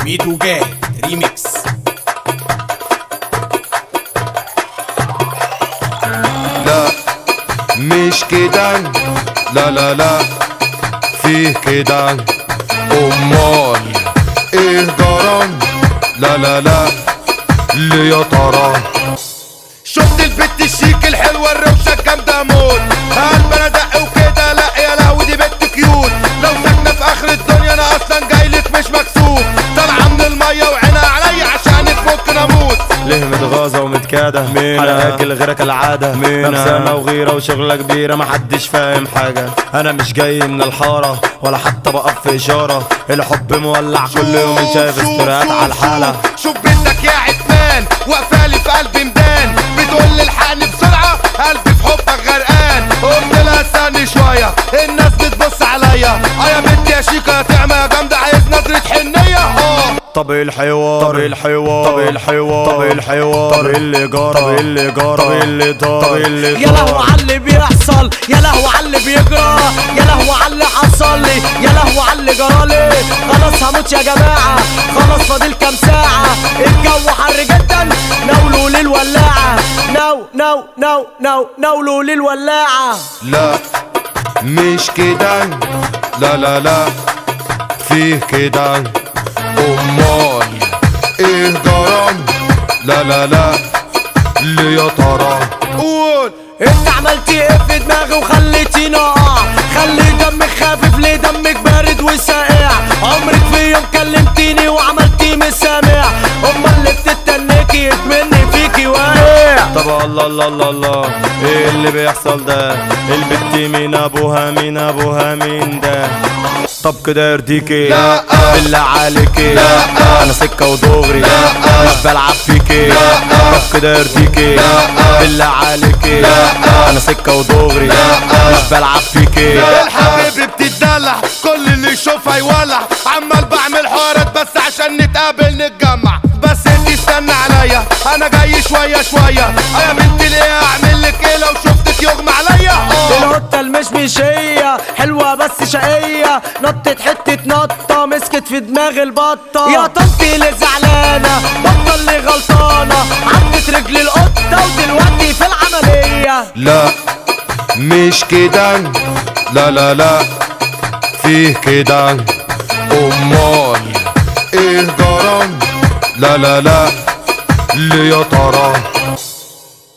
ميدو جاي ريميكس لا مش كده لا لا لا فيه كده امال ايه جرى لا لا لا ليه يا ترى شفت البت الشيك الحلوة الروشة الجامدة موت قلب انا دق وكده لا يا لهوي دي بنت كيوت لو ساكنة في اخر الدنيا انا اصلا جايلك مش مكسوف طالعة من المية وعينها عليا عشانك ممكن اموت ليه متغاظة ومتكادة مين على اجل غيرك العادة مين نفسنا وغيرة وشغلة كبيرة محدش فاهم حاجة انا مش جاي من الحارة ولا حتى بقف في اشارة الحب مولع كل يوم شايف شوف- استوريات شوف- على الحالة شوف بنتك يا عتمان واقفالي في قلبي ميدان بتقول لي الحقني بسرعه قلبي في حبك غرقان قلت لها استني شويه الناس بتبص عليا اه يا بنتي يا شيكه يا طعمه يا جامده عايز نظره حنيه اه طب إيه الحوار طب إيه الحوار طب إيه الحوار طب إيه الحوار طب إيه اللي جرى طب إيه اللي جرى طب إيه اللي دار طب إيه اللي يا لهو على اللي بيحصل يا لهو على اللي بيجرى يا لهو على اللي حصل لي يا لهو على اللي جرالي خلاص هموت يا جماعة خلاص فاضل كام ساعة الجو حر جدا ناولوا لي الولاعة نو نو نو نو ناولوا لي الولاعة لا مش كده لا لا لا فيه كده امال ايه جرى لا لا لا ليه يا ترى قول انت عملتي ايه في دماغي وخليتيني اقع خلي دمك خفيف ليه دمك بارد وساقع عمرك في يوم كلمتيني وعملتي مش سامع امال اللي بتتنكي مني فيكي واقع طب الله الله الله الله ايه اللي بيحصل ده البت مين ابوها مين ابوها مين ده طب كده يرضيكي لا. بالله عليكي لا. انا سكه ودغري لا. مش بلعب فيكي لا. طب كده يرضيكي لا. بالله عليكي لا. انا سكه ودغري مش بلعب فيكي الحبيبي بتدلع كل اللي يشوفها يولع عمال بعمل حوارات بس عشان نتقابل نتجمع بس انت استنى عليا انا جاي شويه شويه اه يا بنتي ليه اعمل لك ايه لو شفتك يغمى عليا اه القطة المشمشية حلوة بس شقية نطت حتة نطة مسكت في دماغ البطة يا طنطي اللي زعلانة بطة اللي غلطانة عدت رجل القطة ودلوقتي في العملية لا مش كده لا لا لا فيه كده امال ايه جرى لا لا لا ليه يا ترى